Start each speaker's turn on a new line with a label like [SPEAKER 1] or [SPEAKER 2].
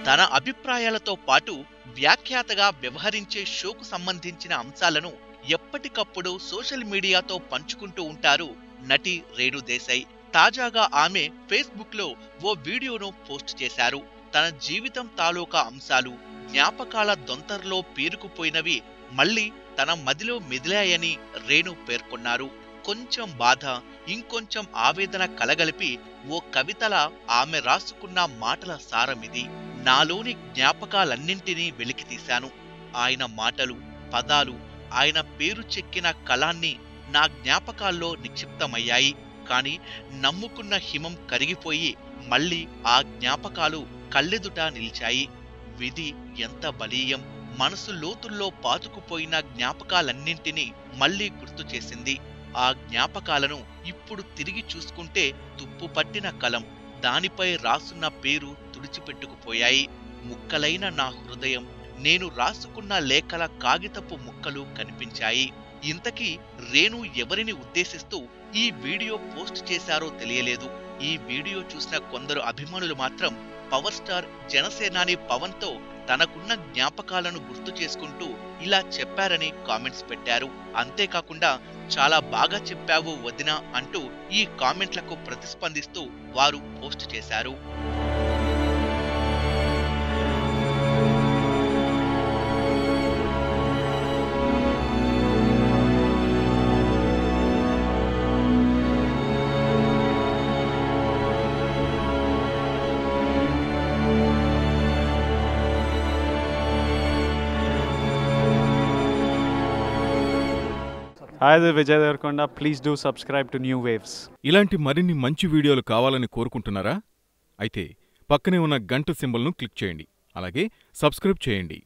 [SPEAKER 1] తన అభిప్రాయాలతో పాటు వ్యాఖ్యాతగా వ్యవహరించే షోకు సంబంధించిన అంశాలను ఎప్పటికప్పుడు సోషల్ మీడియాతో పంచుకుంటూ ఉంటారు నటి రేణు దేశాయ్ తాజాగా ఆమె ఫేస్బుక్ లో ఓ వీడియోను పోస్ట్ చేశారు తన జీవితం తాలూకా అంశాలు జ్ఞాపకాల దొంతరలో పేరుకుపోయినవి మళ్ళీ తన మదిలో మెదిలాయని రేణు పేర్కొన్నారు కొంచెం బాధ ఇంకొంచెం ఆవేదన కలగలిపి ఓ కవితలా ఆమె రాసుకున్న మాటల సారమిది నాలోని జ్ఞాపకాలన్నింటినీ వెలికితీశాను ఆయన మాటలు పదాలు ఆయన పేరు చెక్కిన కళాన్ని నా జ్ఞాపకాల్లో నిక్షిప్తమయ్యాయి కాని నమ్ముకున్న హిమం కరిగిపోయి మళ్ళీ ఆ జ్ఞాపకాలు కళ్ళెదుట నిలిచాయి విధి ఎంత బలీయం మనసు లోతుల్లో పాతుకుపోయిన జ్ఞాపకాలన్నింటినీ మళ్ళీ గుర్తు చేసింది ఆ జ్ఞాపకాలను ఇప్పుడు తిరిగి చూసుకుంటే తుప్పు పట్టిన కలం దానిపై రాసున్న పేరు తుడిచిపెట్టుకుపోయాయి ముక్కలైన నా హృదయం నేను రాసుకున్న లేఖల కాగితపు ముక్కలు కనిపించాయి ఇంతకీ రేణు ఎవరిని ఉద్దేశిస్తూ ఈ వీడియో పోస్ట్ చేశారో తెలియలేదు ఈ వీడియో చూసిన కొందరు అభిమానులు మాత్రం పవర్ స్టార్ జనసేనాని పవన్ తో తనకున్న జ్ఞాపకాలను గుర్తు చేసుకుంటూ ఇలా చెప్పారని కామెంట్స్ పెట్టారు అంతేకాకుండా చాలా బాగా చెప్పావు వదిన అంటూ ఈ కామెంట్లకు ప్రతిస్పందిస్తూ వారు పోస్ట్ చేశారు
[SPEAKER 2] Hi, this is Vijay Devarkonda. Please do subscribe to New Waves.
[SPEAKER 3] ఇలాంటి మరిన్ని మంచి వీడియోలు కావాలని కోరుకుంటున్నారా అయితే పక్కనే ఉన్న గంట సింబల్ను క్లిక్ చేయండి అలాగే సబ్స్క్రైబ్ చేయండి